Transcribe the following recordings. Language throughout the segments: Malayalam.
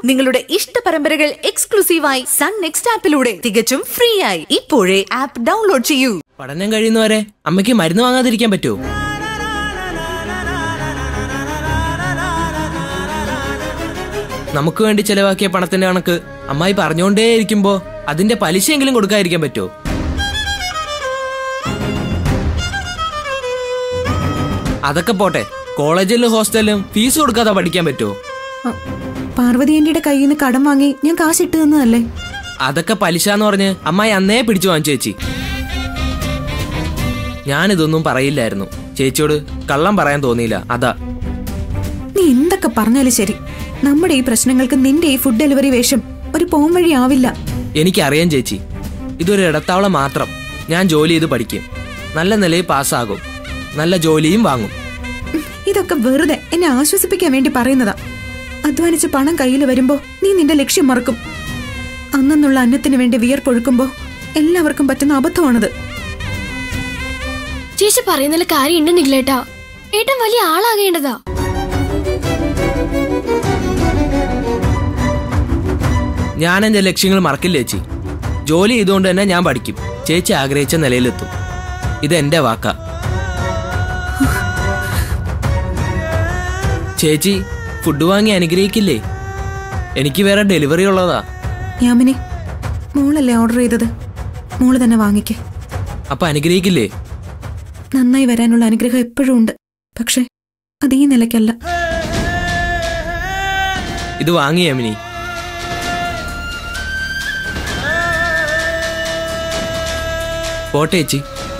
നിങ്ങളുടെ ഇഷ്ട പരമ്പരകൾ എക്സ്ക്ലൂസീവായി സൺ നെക്സ്റ്റ് ആപ്പിലൂടെ തികച്ചും ഫ്രീ ആയി ഇപ്പോഴേ ആപ്പ് ഡൗൺലോഡ് ചെയ്യൂ പഠനം കഴിയുന്നവരെ അമ്മയ്ക്ക് മരുന്ന് വാങ്ങാതിരിക്കാൻ പറ്റുമോ നമുക്ക് വേണ്ടി ചെലവാക്കിയ പണത്തിന്റെ കണക്ക് അമ്മായി പറഞ്ഞുകൊണ്ടേയിരിക്കുമ്പോ അതിന്റെ പലിശയെങ്കിലും കൊടുക്കാതിരിക്കാൻ പറ്റുമോ അതൊക്കെ പോട്ടെ കോളേജിലും ഹോസ്റ്റലിലും ഫീസ് കൊടുക്കാതെ പഠിക്കാൻ പറ്റുമോ അ, പാർവതി ആന്റിയുടെ കയ്യിൽ നിന്ന് കടം വാങ്ങി ഞാൻ കാശിട്ട് തന്നതല്ലേ അതൊക്കെ പലിശ എന്ന് പറഞ്ഞ് അമ്മായി അന്നേ പിടിച്ചു വാങ്ങിച്ചു ചേച്ചി ഞാനിതൊന്നും പറയില്ലായിരുന്നു ചേച്ചിയോട് കള്ളം പറയാൻ തോന്നിയില്ല അതാ നീ എന്തൊക്കെ പറഞ്ഞാലും ശരി നമ്മുടെ ഈ പ്രശ്നങ്ങൾക്ക് നിന്റെ ഈ ഫുഡ് ഡെലിവറി വേഷം ഒരു പോം വഴി ആവില്ല എനിക്കറിയാം ചേച്ചി ഇതൊരു ഇടത്താവളം മാത്രം ഞാൻ ജോലി ചെയ്ത് പഠിക്കും നല്ല നിലയിൽ പാസ്സാകും നല്ല ജോലിയും വാങ്ങും ഉം, ഇതൊക്കെ വെറുതെ എന്നെ ആശ്വസിപ്പിക്കാൻ വേണ്ടി പറയുന്നതാ അധ്വാനിച്ച് പണം കയ്യിൽ വരുമ്പോ നീ നിന്റെ ലക്ഷ്യം മറക്കും അന്നുള്ള അന്നത്തിന് വേണ്ടി വിയർപ്പൊഴുക്കുമ്പോ എല്ലാവർക്കും പറ്റുന്ന അബദ്ധമാണത് ചേച്ചി പറയുന്നതിൽ കാര്യമുണ്ട് നിഖിലേട്ടാ ഏട്ടൻ വലിയ ആളാകേണ്ടതാ ഞാൻ എൻ്റെ ലക്ഷ്യങ്ങൾ മറക്കില്ല ചേച്ചി ജോലി ചെയ്തുകൊണ്ട് തന്നെ ഞാൻ പഠിക്കും ചേച്ചി ആഗ്രഹിച്ച നിലയിലെത്തും ഇത് എൻ്റെ വാക്കാ ചേച്ചി ഫുഡ് വാങ്ങി അനുഗ്രഹിക്കില്ലേ എനിക്ക് വേറെ ഡെലിവറി ഉള്ളതാ യാമിനി മോളല്ലേ ഓർഡർ ചെയ്തത് മോള് തന്നെ വാങ്ങിക്കേ അപ്പൊ അനുഗ്രഹിക്കില്ലേ നന്നായി വരാനുള്ള അനുഗ്രഹം എപ്പോഴും ഉണ്ട് പക്ഷെ അത് ഈ നിലയ്ക്കല്ല ഇത് വാങ്ങി യമിനി പോട്ടെ ചേച്ചി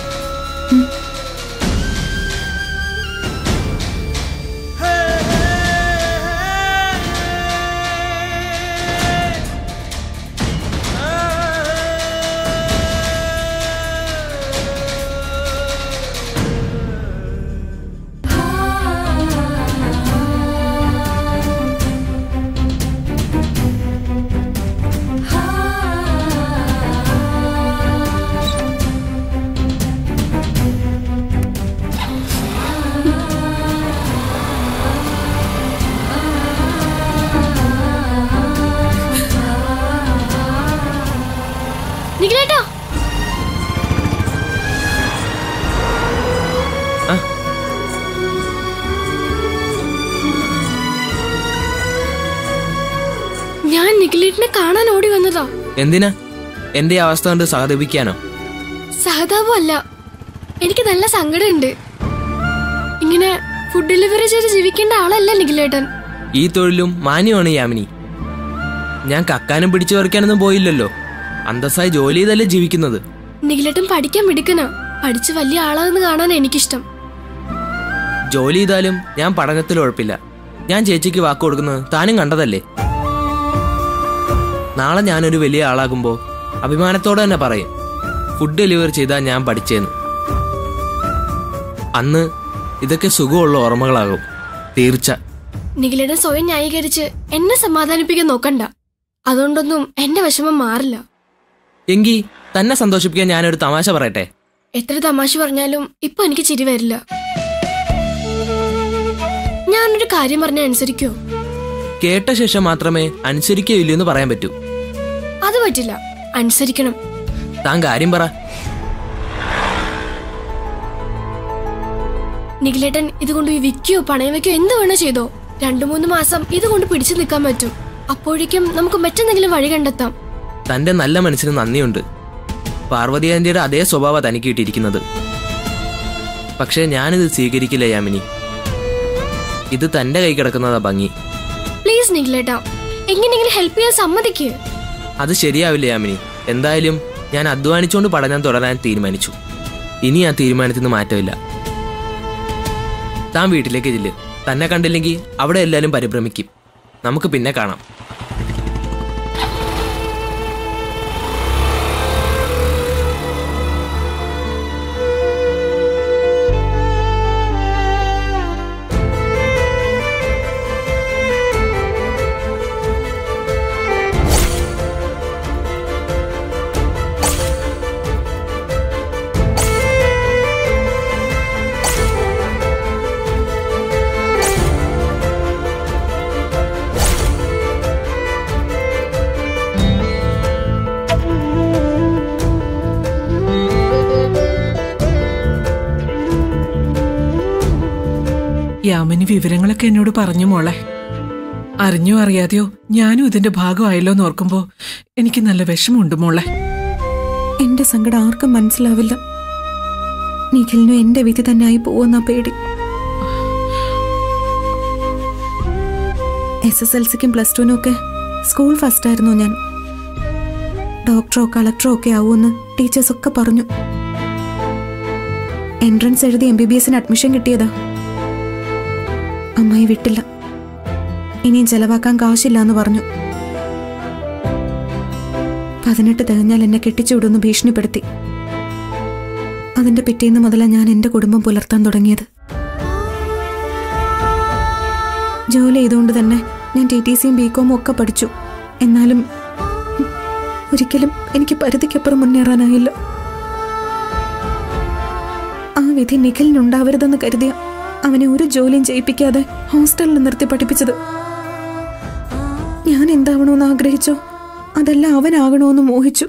നിഖിലേട്ടാ ആ ഞാൻ നിഖിലേട്ടിനെ കാണാൻ ഓടി വന്നതാ എന്തിനാ എന്റെ ഈ അവസ്ഥ കൊണ്ട് സഹതപിക്കാനോ സഹതാപം അല്ല എനിക്ക് നല്ല സങ്കടമുണ്ട് ഇങ്ങനെ ഫുഡ് ഡെലിവറി ചെയ്ത് ജീവിക്കേണ്ട ആളല്ല നിഖിലേട്ടൻ ഈ തൊഴിലും മാന്യമാണ് യാമിനി ഞാൻ കക്കാനും പിടിച്ചു പറിക്കാനൊന്നും പോയില്ലല്ലോ അന്തസ്സായി ജോലി ചെയ്തല്ലേ ജീവിക്കുന്നത് നിഖിലേട്ടൻ പഠിക്കാൻ മിടുക്കനാ പഠിച്ച് വലിയ ആളാണെന്ന് കാണാൻ എനിക്കിഷ്ടം ജോലി ചെയ്താലും ഞാൻ പഠനത്തിൽ ഉഴപ്പില്ല ഞാൻ ചേച്ചിക്ക് വാക്ക് കൊടുക്കുന്നത് താനും കണ്ടതല്ലേ നാളെ ഞാനൊരു വലിയ ആളാകുമ്പോൾ അഭിമാനത്തോടെ തന്നെ പറയും ഫുഡ് ഡെലിവറി ചെയ്താൽ ഞാൻ പഠിച്ചേന്ന് അന്ന് ഇതൊക്കെ സുഖമുള്ള ഓർമ്മകളാകും തീർച്ച നിഖിലേട്ടൻ സ്വയം ന്യായീകരിച്ച് എന്നെ സമാധാനിപ്പിക്കാൻ നോക്കണ്ട അതുകൊണ്ടൊന്നും എന്റെ വിഷമം മാറില്ല എങ്കി തന്നെ സന്തോഷിപ്പിക്കാൻ ഞാനൊരു തമാശ പറയട്ടെ എത്ര തമാശ പറഞ്ഞാലും ഇപ്പൊ എനിക്ക് ചിരി വരില്ല ഞാനൊരു കാര്യം പറഞ്ഞ അനുസരിക്കോ കേട്ട ശേഷം മാത്രമേ അനുസരിക്കുകയില്ലൂ എന്ന് പറയാൻ പറ്റൂ അത് പറ്റില്ല അനുസരിക്കണം താൻ കാര്യം പറ നിഖിലേട്ടൻ ഇതുകൊണ്ട് ഈ വിൽക്കുകയോ പണയം വെക്കുകയോ എന്ത് വേണോ ചെയ്തോ രണ്ടു മൂന്ന് മാസം ഇതുകൊണ്ട് പിടിച്ചു നിൽക്കാൻ പറ്റും അപ്പോഴേക്കും നമുക്ക് മറ്റെന്തെങ്കിലും വഴി കണ്ടെത്താം തന്റെ നല്ല മനസ്സിന് നന്ദിയുണ്ട് പാർവതി ആന്റിയുടെ അതേ സ്വഭാവ തനിക്ക് കിട്ടിയിരിക്കുന്നത് പക്ഷേ ഞാനിത് സ്വീകരിക്കില്ല യാമിനി ഇത് തന്റെ കൈ കിടക്കുന്നതാ ഭംഗി പ്ലീസ് നിഖിലേട്ടാ എങ്ങനെയെങ്കിലും ഹെൽപ്പ് ചെയ്യാൻ സമ്മതിക്ക് അത് ശരിയാവില്ല യാമിനി എന്തായാലും ഞാൻ അധ്വാനിച്ചുകൊണ്ട് പഠനം തുടരാൻ തീരുമാനിച്ചു ഇനി ആ തീരുമാനത്തിൽ നിന്ന് മാറ്റമില്ല താൻ വീട്ടിലേക്ക് ചെല്ല് തന്നെ കണ്ടില്ലെങ്കിൽ അവിടെ എല്ലാവരും പരിഭ്രമിക്കും നമുക്ക് പിന്നെ കാണാം യാമിനി വിവരങ്ങളൊക്കെ എന്നോട് പറഞ്ഞു മോളെ അറിഞ്ഞോ അറിയാതെയോ ഞാനും ഇതിന്റെ ഭാഗമായല്ലോ എന്ന് ഓർക്കുമ്പോ എനിക്ക് നല്ല വിഷമമുണ്ട് മോളെ എന്റെ സങ്കടം ആർക്കും മനസ്സിലാവില്ല നിഖിലിനും എന്റെ വിധി തന്നെ ആയി പോവുന്ന പേടി എസ് എസ് എൽ സിക്കും പ്ലസ് ടുവിനും ഒക്കെ സ്കൂൾ ഫസ്റ്റ് ആയിരുന്നു ഞാൻ ഡോക്ടറോ കളക്ടറോ ഒക്കെ ആവുമെന്ന് ടീച്ചേഴ്സ് ഒക്കെ പറഞ്ഞു എൻട്രൻസ് എഴുതി എം ബി ബി എസിന് അഡ്മിഷൻ കിട്ടിയതാ അമ്മായി വിട്ടില്ല ഇനിയും ചെലവാക്കാൻ കാശില്ല എന്ന് പറഞ്ഞു പതിനെട്ട് തികഞ്ഞാൽ എന്നെ കെട്ടിച്ചുവിടുമെന്ന് ഭീഷണിപ്പെടുത്തി അതിന്റെ പിറ്റേന്ന് മുതലാണ് ഞാൻ എന്റെ കുടുംബം പുലർത്താൻ തുടങ്ങിയത് ജോലി ചെയ്തുകൊണ്ട് തന്നെ ഞാൻ ടി ടി സിയും ബികോമും ഒക്കെ പഠിച്ചു എന്നാലും ഉം, ഒരിക്കലും എനിക്ക് പരിധിക്കപ്പുറം മുന്നേറാനായില്ല ആ വിധി നിഖിലിനുണ്ടാവരുതെന്ന് കരുതിയ അവനെ ഒരു ജോലിയും ചെയ്യിപ്പിക്കാതെ ഹോസ്റ്റലിൽ നിർത്തി പഠിപ്പിച്ചത് ഞാൻ എന്താവണമെന്ന് ആഗ്രഹിച്ചോ അതല്ല അവനാകണമെന്ന് മോഹിച്ചു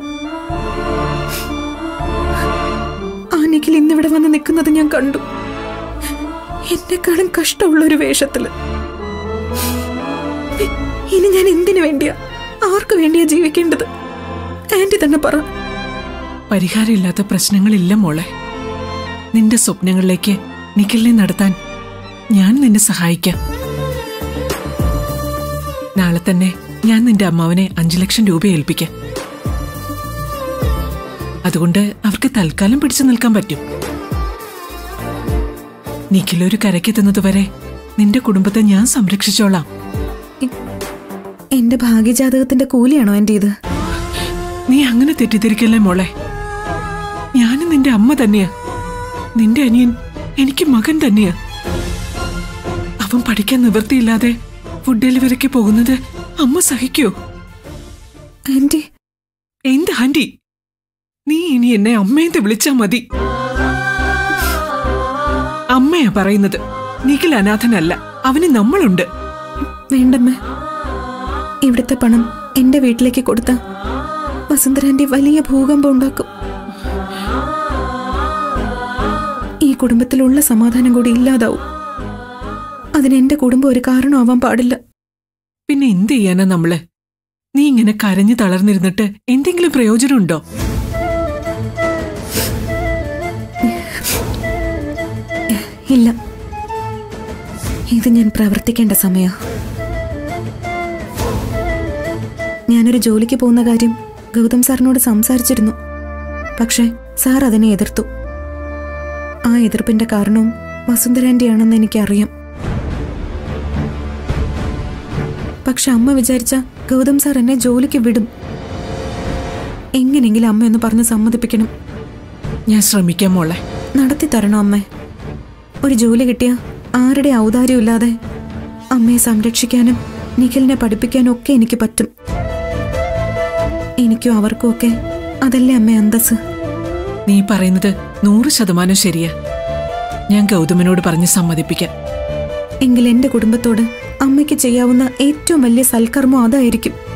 ആ നിഖിൽ ഇന്നിവിടെ വന്ന് നിൽക്കുന്നത് ഞാൻ കണ്ടു എന്നെക്കാളും കഷ്ടമുള്ള ഒരു വേഷത്തില് ഇനി ഞാൻ എന്തിനു വേണ്ടിയാ ആർക്കു വേണ്ടിയാ ജീവിക്കേണ്ടത് ആന്റി തന്നെ പറ പരിഹാരമില്ലാത്ത പ്രശ്നങ്ങളില്ല മോളെ നിന്റെ സ്വപ്നങ്ങളിലേക്ക് നിഖിലിനെ നടത്താൻ ഞാൻ നിന്നെ സഹായിക്കാം നാളെ തന്നെ ഞാൻ നിന്റെ അമ്മാവനെ അഞ്ചു ലക്ഷം രൂപ ഏൽപ്പിക്കാം അതുകൊണ്ട് അവർക്ക് തൽക്കാലം പിടിച്ചു നിൽക്കാൻ പറ്റും നിഖിലൊരു കരയ്ക്കെത്തുന്നത് വരെ നിന്റെ കുടുംബത്തെ ഞാൻ സംരക്ഷിച്ചോളാം എന്റെ ഭാഗ്യജാതകത്തിന്റെ കൂലിയാണോ എന്റെ ഇത് നീ അങ്ങനെ തെറ്റിദ്ധരിക്കല്ലേ മോളെ ഞാനും നിന്റെ അമ്മ തന്നെയാ നിന്റെ അനിയൻ എനിക്ക് മകൻ തന്നെയാ അവൻ പഠിക്കാൻ നിവൃത്തിയില്ലാതെ ഫുഡ് ഡെലിവറിക്ക് പോകുന്നത് അമ്മ സഹിക്കോ ആന്റി എന്ത് ആന്റി നീ ഇനി എന്നെ അമ്മയെന്ന് വിളിച്ചാ മതി അമ്മയാ പറയുന്നത് നിഖിൽ അനാഥനല്ല അവന് നമ്മളുണ്ട് വേണ്ടമ്മേ ഇവിടുത്തെ പണം എന്റെ വീട്ടിലേക്ക് കൊടുത്ത വസുന്ധരാന്റെ വലിയ ഭൂകമ്പം ഉണ്ടാക്കും ഈ കുടുംബത്തിലുള്ള സമാധാനം കൂടി ഇല്ലാതാവും അതിന് എന്റെ കുടുംബം ഒരു കാരണമാവാൻ പാടില്ല പിന്നെ എന്ത് ചെയ്യാനാ നമ്മള് നീ ഇങ്ങനെ കരഞ്ഞു തളർന്നിരുന്നിട്ട് എന്തെങ്കിലും പ്രയോജനമുണ്ടോ ഇല്ല ഇത് ഞാൻ പ്രവർത്തിക്കേണ്ട സമയ ഞാനൊരു ജോലിക്ക് പോകുന്ന കാര്യം ഗൗതം സാറിനോട് സംസാരിച്ചിരുന്നു പക്ഷേ സാർ അതിനെ എതിർത്തു ആ എതിർപ്പിന്റെ കാരണവും വസുന്ധരാന്റിയാണെന്ന് എനിക്കറിയാം പക്ഷെ അമ്മ വിചാരിച്ച ഗൗതം സാർ എന്നെ ജോലിക്ക് വിടും എങ്ങനെയെങ്കിലും അമ്മയൊന്ന് പറഞ്ഞ് സമ്മതിപ്പിക്കണം ഞാൻ ശ്രമിക്കാം മോളെ നടത്തി തരണോ അമ്മേ ഒരു ജോലി കിട്ടിയ ആരുടെ ഔദാര്യമില്ലാതെ അമ്മയെ സംരക്ഷിക്കാനും നിഖിലിനെ പഠിപ്പിക്കാനും ഒക്കെ എനിക്ക് പറ്റും എനിക്കും അവർക്കും ഒക്കെ അതല്ലേ അമ്മ അന്തസ് നീ പറയുന്നത് നൂറ് ശതമാനം ശരിയാ ഞാൻ ഗൗതമനോട് പറഞ്ഞ് സമ്മതിപ്പിക്കാം എങ്കിൽ എന്റെ കുടുംബത്തോട് അമ്മയ്ക്ക് ചെയ്യാവുന്ന ഏറ്റവും വലിയ സൽക്കർമ്മം അതായിരിക്കും